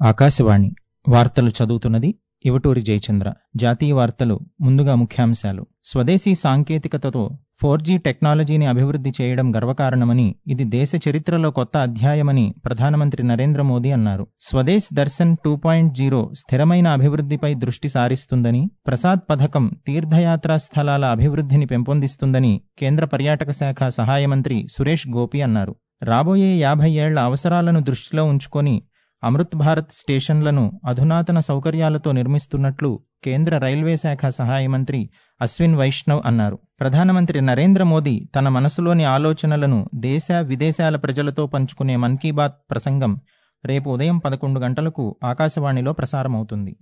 ఆకాశవాణి వార్తలు చదువుతున్నది ఇవటూరి జయచంద్ర జాతీయ వార్తలు ముందుగా ముఖ్యాంశాలు స్వదేశీ సాంకేతికతతో ఫోర్ జీ టెక్నాలజీని అభివృద్ధి చేయడం గర్వకారణమని ఇది దేశ చరిత్రలో కొత్త అధ్యాయమని ప్రధానమంత్రి నరేంద్ర మోదీ అన్నారు Swadesh Darshan two point zero స్థిరమైన అభివృద్ధిపై దృష్టి సారిస్తుందని ప్రసాద్ పథకం తీర్థయాత్రా స్థలాల అభివృద్ధిని పెంపొందిస్తుందని కేంద్ర పర్యాటక శాఖ సహాయ మంత్రి సురేష్ గోపి అన్నారు రాబోయే యాభై ఏళ్ల అవసరాలను దృష్టిలో ఉంచుకొని అమృత్ భారత్ స్టేషన్లను అధునాతన సౌకర్యాలతో నిర్మిస్తున్నట్లు కేంద్ర రైల్వే శాఖ సహాయ మంత్రి అశ్విన్ వైష్ణవ్ అన్నారు ప్రధానమంత్రి నరేంద్ర మోదీ తన మనసులోని ఆలోచనలను దేశ విదేశాల ప్రజలతో పంచుకునే మన్ కీ బాత్ ప్రసంగం రేపు ఉదయం పదకొండు గంటలకు ఆకాశవాణిలో ప్రసారమవుతుంది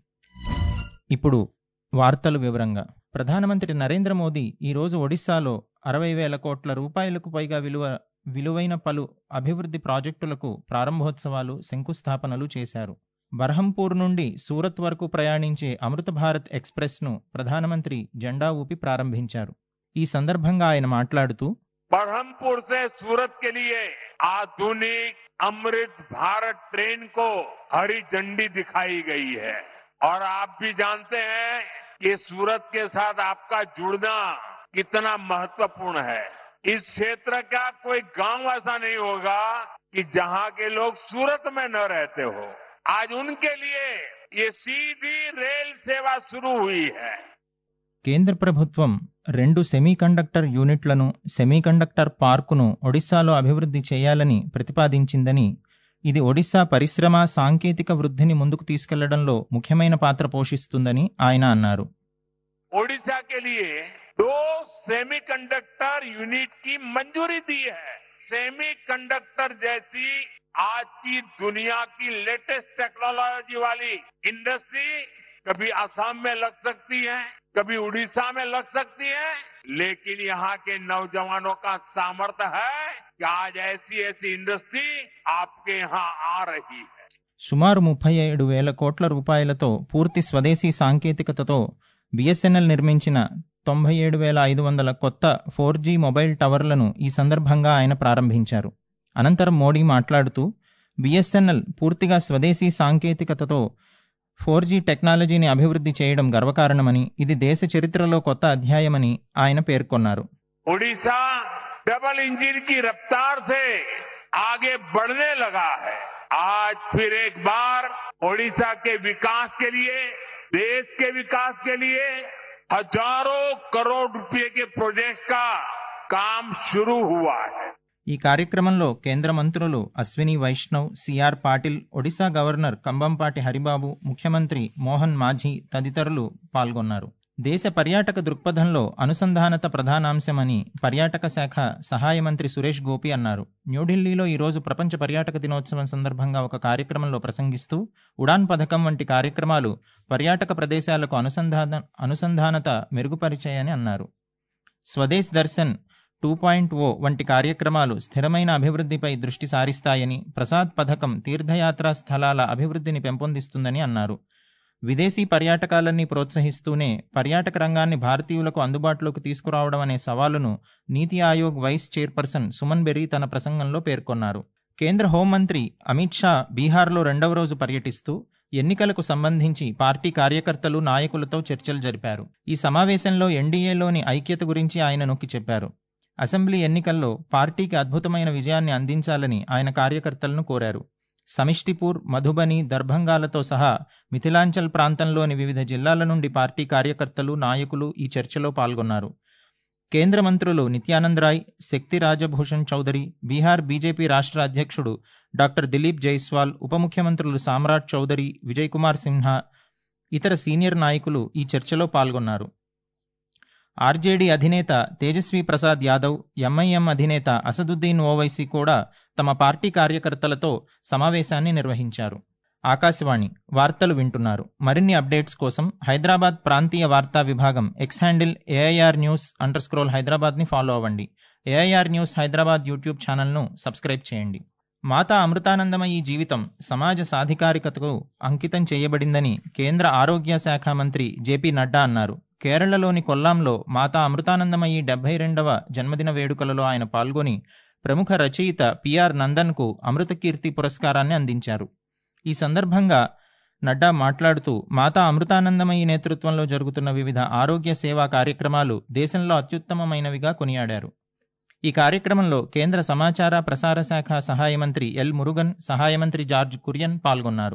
ఇప్పుడు వార్తలు వివరంగా ప్రధానమంత్రి నరేంద్ర మోదీ ఈరోజు ఒడిశాలో అరవై వేల కోట్ల రూపాయలకు పైగా విలువ విలువైన పలు అభివృద్ధి ప్రాజెక్టులకు ప్రారంభోత్సవాలు శంకుస్థాపనలు చేశారు బర్హంపూర్ నుండి సూరత్ వరకు ప్రయాణించే అమృత భారత్ ఎక్స్ప్రెస్ను ప్రధానమంత్రి జెండా ఊపి ప్రారంభించారు ఈ సందర్భంగా ఆయన మాట్లాడుతూ बरहमपुर से सूरत के लिए आधुनिक अमृत भारत ट्रेन को हरी झंडी दिखाई गई है और आप भी जानते हैं कि सूरत के साथ आपका जुड़ना कितना महत्वपूर्ण है इस क्षेत्र का कोई गांव ऐसा नहीं होगा कि जहां के लोग सूरत में न रहते हो आज उनके लिए ये सीधी रेल सेवा शुरू हुई है కేంద్ర ప్రభుత్వం రెండు సెమీకండక్టర్ యూనిట్లను సెమీకండక్టర్ పార్కును ఒడిశాలో అభివృద్ధి చేయాలని ప్రతిపాదించిందని ఇది ఒడిశా పరిశ్రమ సాంకేతిక వృద్ధిని ముందుకు తీసుకెళ్లడంలో ముఖ్యమైన పాత్ర పోషిస్తుందని ఆయన అన్నారు ओडिशा के लिए दो सेमीकंडक्टर यूनिट की मंजूरी दी है सेमीकंडक्टर जैसी आज की दुनिया की लेटेस्ट टेक्नोलॉजी वाली इंडस्ट्री कभी असम में लग सकती है कभी उड़ीसा में लग सकती है लेकिन यहाँ के नौजवानों का सामर्थ्य है कि आज ऐसी ऐसी इंडस्ट्री आपके यहाँ आ रही है సుమారు ముప్పై ఏడు వేల కోట్ల రూపాయలతో పూర్తి స్వదేశీ సాంకేతికతతో బిఎస్ఎన్ఎల్ నిర్మించిన తొంభై ఏడు వేల ఐదు వందల కొత్త ఫోర్ జీ మొబైల్ టవర్లను ఈ సందర్భంగా ఆయన ప్రారంభించారు అనంతరం మోడీ మాట్లాడుతూ బిఎస్ఎన్ఎల్ పూర్తిగా స్వదేశీ సాంకేతికతతో ఫోర్ జీ టెక్నాలజీని అభివృద్ధి చేయడం గర్వకారణమని ఇది దేశ చరిత్రలో కొత్త అధ్యాయమని ఆయన పేర్కొన్నారు उड़ीसा डबल इंजन की रफ्तार से आगे बढ़ने लगा है आज फिर एक बार ओडिशा के विकास के लिए देश के विकास के लिए हजारों करोड़ रुपए के प्रोजेक्ट का काम शुरू हुआ है ఈ కార్యక్రమంలో కేంద్ర మంత్రులు అశ్విని వైష్ణవ్ సిఆర్ పాటిల్ ఒడిశా గవర్నర్ కంబంపాటి హరిబాబు ముఖ్యమంత్రి మోహన్ మాఝీ తదితరులు పాల్గొన్నారు దేశ పర్యాటక దృక్పథంలో అనుసంధానత ప్రధానాంశమని పర్యాటక శాఖ సహాయ మంత్రి సురేష్ గోపి అన్నారు న్యూఢిల్లీలో ఈరోజు ప్రపంచ పర్యాటక దినోత్సవం సందర్భంగా ఒక కార్యక్రమంలో ప్రసంగిస్తూ ఉడాన్ పథకం వంటి కార్యక్రమాలు పర్యాటక ప్రదేశాలకు అనుసంధాన అనుసంధానత మెరుగుపరిచాయని అన్నారు Swadesh Darshan two point O వంటి కార్యక్రమాలు స్థిరమైన అభివృద్ధిపై దృష్టి సారిస్తాయని ప్రసాద్ పథకం తీర్థయాత్రా స్థలాల అభివృద్ధిని పెంపొందిస్తుందని అన్నారు విదేశీ పర్యాటకాలన్నీ ప్రోత్సహిస్తూనే పర్యాటక రంగాన్ని భారతీయులకు అందుబాటులోకి తీసుకురావడం అనే సవాలును నీతి ఆయోగ్ వైస్ చైర్పర్సన్ సుమన్ బెర్రీ తన ప్రసంగంలో పేర్కొన్నారు కేంద్ర హోంమంత్రి అమిత్ షా బీహార్లో రెండవ రోజు పర్యటిస్తూ ఎన్నికలకు సంబంధించి పార్టీ కార్యకర్తలు నాయకులతో చర్చలు జరిపారు ఈ సమావేశంలో ఎన్డీఏలోని ఐక్యత గురించి ఆయన నొక్కి చెప్పారు అసెంబ్లీ ఎన్నికల్లో పార్టీకి అద్భుతమైన విజయాన్ని అందించాలని ఆయన కార్యకర్తలను కోరారు సమిష్టిపూర్ మధుబని దర్భంగాలతో సహా మిథిలాంచల్ ప్రాంతంలోని వివిధ జిల్లాల నుండి పార్టీ కార్యకర్తలు నాయకులు ఈ చర్చలో పాల్గొన్నారు కేంద్ర మంత్రులు నిత్యానంద్ రాయ్ శక్తి రాజభూషణ్ చౌదరి బీహార్ బీజేపీ రాష్ట్ర అధ్యక్షుడు డాక్టర్ దిలీప్ జైస్వాల్ ఉప ముఖ్యమంత్రులు సామ్రాట్ చౌదరి విజయ్ కుమార్ సిన్హా ఇతర సీనియర్ నాయకులు ఈ చర్చలో పాల్గొన్నారు ఆర్జేడీ అధినేత తేజస్వి ప్రసాద్ యాదవ్ ఎంఐఎం అధినేత అసదుద్దీన్ ఓవైసీ కూడా తమ పార్టీ కార్యకర్తలతో సమావేశాన్ని నిర్వహించారు ఆకాశవాణి వార్తలు వింటున్నారు మరిన్ని అప్డేట్స్ కోసం హైదరాబాద్ ప్రాంతీయ వార్తా విభాగం X handle AIR news under scroll హైదరాబాద్ని ఫాలో అవ్వండి ఏఐఆర్ న్యూస్ హైదరాబాద్ యూట్యూబ్ ఛానల్ను సబ్స్క్రైబ్ చేయండి మాతా అమృతానందమయి జీవితం సమాజ సాధికారికతకు అంకితం చేయబడిందని కేంద్ర ఆరోగ్య శాఖ మంత్రి జేపీ నడ్డా అన్నారు కేరళలోని కొల్లాంలో మాతా అమృతానందమయి డెబ్బై రెండవ జన్మదిన వేడుకలలో ఆయన పాల్గొని ప్రముఖ రచయిత పిఆర్ నందన్కు అమృతకీర్తి పురస్కారాన్ని అందించారు ఈ సందర్భంగా నడ్డా మాట్లాడుతూ మాతా అమృతానందమయి నేతృత్వంలో జరుగుతున్న వివిధ ఆరోగ్య సేవా కార్యక్రమాలు దేశంలో అత్యుత్తమమైనవిగా కొనియాడారు ఈ కార్యక్రమంలో కేంద్ర సమాచార ప్రసార శాఖ సహాయ మంత్రి ఎల్ మురుగన్ సహాయ మంత్రి జార్జ్ కురియన్ పాల్గొన్నారు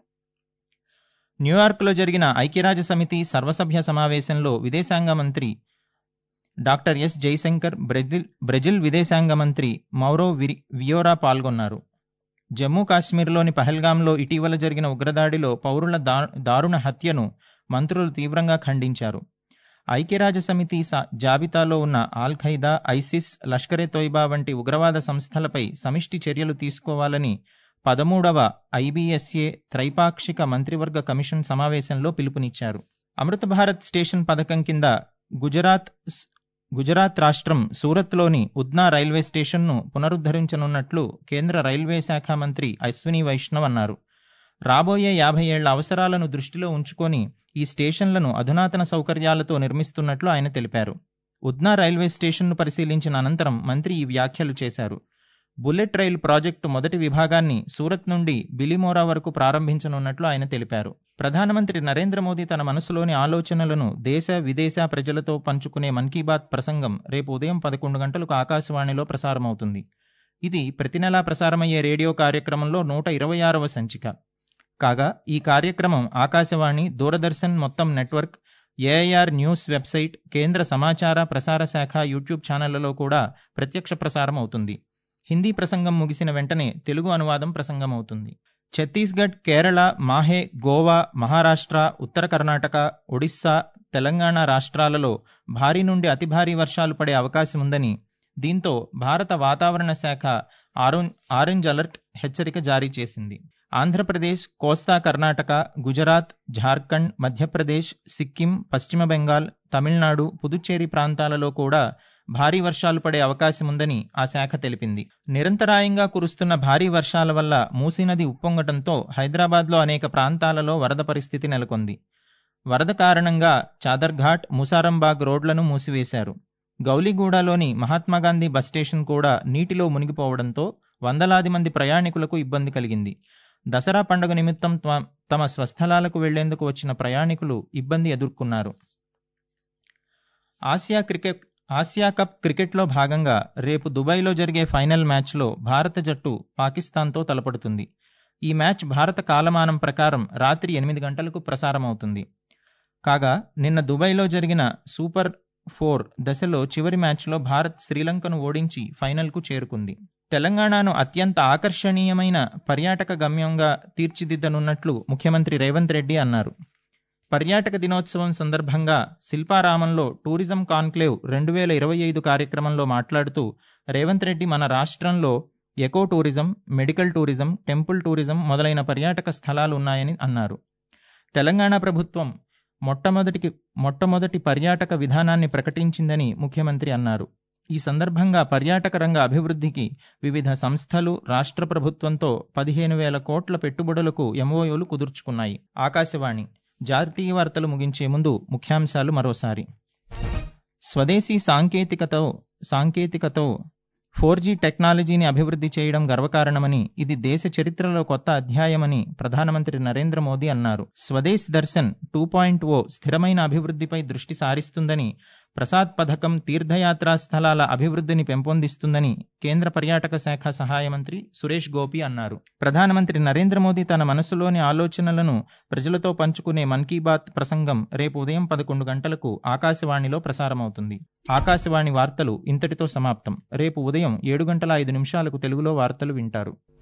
న్యూయార్క్లో జరిగిన ఐక్యరాజ్య సమితి సర్వసభ్య సమావేశంలో విదేశాంగ మంత్రి doctor S Jaishankar Brazil Brazil విదేశాంగ మంత్రి మౌరో విరి వియోరా పాల్గొన్నారు జమ్మూ కాశ్మీర్లోని పహల్గాంలో ఇటీవల జరిగిన ఉగ్రదాడిలో పౌరుల దా దారుణ హత్యను మంత్రులు తీవ్రంగా ఖండించారు ఐక్యరాజ్య సమితి జాబితాలో ఉన్న Al Qaeda ISIS Lashkar-e Taiba వంటి ఉగ్రవాద సంస్థలపై సమిష్టి చర్యలు తీసుకోవాలని పదమూడవ ఐబీఎస్ఏ త్రైపాక్షిక మంత్రివర్గ కమిషన్ సమావేశంలో పిలుపునిచ్చారు అమృత భారత్ స్టేషన్ పథకం కింద గుజరాత్ గుజరాత్ రాష్ట్రం సూరత్లోని ఉద్నా రైల్వే స్టేషన్ను పునరుద్ధరించనున్నట్లు కేంద్ర రైల్వే శాఖ మంత్రి అశ్విని వైష్ణవ్ అన్నారు రాబోయే యాభై ఏళ్ల అవసరాలను దృష్టిలో ఉంచుకొని ఈ స్టేషన్లను అధునాతన సౌకర్యాలతో నిర్మిస్తున్నట్లు ఆయన తెలిపారు ఉద్నా రైల్వే స్టేషన్ను పరిశీలించిన అనంతరం మంత్రి ఈ వ్యాఖ్యలు చేశారు బుల్లెట్ రైలు ప్రాజెక్టు మొదటి విభాగాన్ని సూరత్ నుండి బిలిమోరా వరకు ప్రారంభించనున్నట్లు ఆయన తెలిపారు ప్రధానమంత్రి నరేంద్ర మోదీ తన మనసులోని ఆలోచనలను దేశ విదేశ ప్రజలతో పంచుకునే మన్ కీ బాత్ ప్రసంగం రేపు ఉదయం పదకొండు గంటలకు ఆకాశవాణిలో ప్రసారమవుతుంది ఇది ప్రతి నెలా ప్రసారమయ్యే రేడియో కార్యక్రమంలో నూట ఇరవై ఆరవ సంచిక కాగా ఈ కార్యక్రమం ఆకాశవాణి దూరదర్శన్ మొత్తం నెట్వర్క్ ఏఐఆర్ న్యూస్ వెబ్సైట్ కేంద్ర సమాచార ప్రసార శాఖ యూట్యూబ్ ఛానళ్లలో కూడా ప్రత్యక్ష ప్రసారం అవుతుంది హిందీ ప్రసంగం ముగిసిన వెంటనే తెలుగు అనువాదం ప్రసంగం అవుతుంది ఛత్తీస్గఢ్ కేరళ మాహే గోవా మహారాష్ట్ర ఉత్తర కర్ణాటక ఒడిస్సా తెలంగాణ రాష్ట్రాలలో భారీ నుండి అతి భారీ వర్షాలు పడే అవకాశం ఉందని దీంతో భారత వాతావరణ శాఖ ఆరెంజ్ అలర్ట్ హెచ్చరిక జారీ చేసింది ఆంధ్రప్రదేశ్ కోస్తా కర్ణాటక గుజరాత్ జార్ఖండ్ మధ్యప్రదేశ్ సిక్కిం పశ్చిమ బెంగాల్ తమిళనాడు పుదుచ్చేరి ప్రాంతాలలో కూడా భారీ వర్షాలు పడే అవకాశం ఉందని ఆ శాఖ తెలిపింది నిరంతరాయంగా కురుస్తున్న భారీ వర్షాల వల్ల మూసీనది ఉప్పొంగటంతో హైదరాబాద్లో అనేక ప్రాంతాలలో వరద పరిస్థితి నెలకొంది వరద కారణంగా చాదర్ఘాట్ ముసారంబాగ్ రోడ్లను మూసివేశారు గౌలిగూడలోని మహాత్మాగాంధీ బస్ స్టేషన్ కూడా నీటిలో మునిగిపోవడంతో వందలాది మంది ప్రయాణికులకు ఇబ్బంది కలిగింది దసరా పండుగ నిమిత్తం తమ స్వస్థలాలకు వెళ్లేందుకు వచ్చిన ప్రయాణికులు ఇబ్బంది ఎదుర్కొన్నారు ఆసియా క్రికెట్ ఆసియా కప్ క్రికెట్లో భాగంగా రేపు దుబాయ్లో జరిగే ఫైనల్ మ్యాచ్లో భారత జట్టు పాకిస్తాన్తో తలపడుతుంది ఈ మ్యాచ్ భారత కాలమానం ప్రకారం రాత్రి ఎనిమిది గంటలకు ప్రసారమవుతుంది కాగా నిన్న దుబాయ్లో జరిగిన సూపర్ ఫోర్ దశలో చివరి మ్యాచ్లో భారత్ శ్రీలంకను ఓడించి ఫైనల్కు చేరుకుంది తెలంగాణను అత్యంత ఆకర్షణీయమైన పర్యాటక గమ్యంగా తీర్చిదిద్దనున్నట్లు ముఖ్యమంత్రి రేవంత్ రెడ్డి అన్నారు పర్యాటక దినోత్సవం సందర్భంగా శిల్పారామంలో టూరిజం కాన్క్లేవ్ రెండు వేల ఇరవై ఐదు కార్యక్రమంలో మాట్లాడుతూ రేవంత్ రెడ్డి మన రాష్ట్రంలో eco tourism medical tourism temple tourism మొదలైన పర్యాటక స్థలాలు ఉన్నాయని అన్నారు తెలంగాణ ప్రభుత్వం మొట్టమొదటికి మొట్టమొదటి పర్యాటక విధానాన్ని ప్రకటించిందని ముఖ్యమంత్రి అన్నారు ఈ సందర్భంగా పర్యాటక రంగ అభివృద్ధికి వివిధ సంస్థలు రాష్ట్ర ప్రభుత్వంతో పదిహేను వేల కోట్ల పెట్టుబడులకు ఎంఓయూలు కుదుర్చుకున్నాయి ఆకాశవాణి జాతీయ వార్తలు ముగించే ముందు ముఖ్యాంశాలు మరోసారి స్వదేశీ సాంకేతికతో సాంకేతికతో ఫోర్ జీ టెక్నాలజీని అభివృద్ధి చేయడం గర్వకారణమని ఇది దేశ చరిత్రలో కొత్త అధ్యాయమని ప్రధానమంత్రి నరేంద్ర మోదీ అన్నారు Swadesh Darshan two point O స్థిరమైన అభివృద్ధిపై దృష్టి సారిస్తుందని ప్రసాద్ పథకం తీర్థయాత్రా స్థలాల అభివృద్ధిని పెంపొందిస్తుందని కేంద్ర పర్యాటక శాఖ సహాయ మంత్రి సురేష్ గోపి అన్నారు ప్రధానమంత్రి నరేంద్ర మోదీ తన మనసులోని ఆలోచనలను ప్రజలతో పంచుకునే మన్ కీ బాత్ ప్రసంగం రేపు ఉదయం పదకొండు గంటలకు ఆకాశవాణిలో ప్రసారమవుతుంది ఆకాశవాణి వార్తలు ఇంతటితో సమాప్తం రేపు ఉదయం ఏడు గంటల ఐదు నిమిషాలకు తెలుగులో వార్తలు వింటారు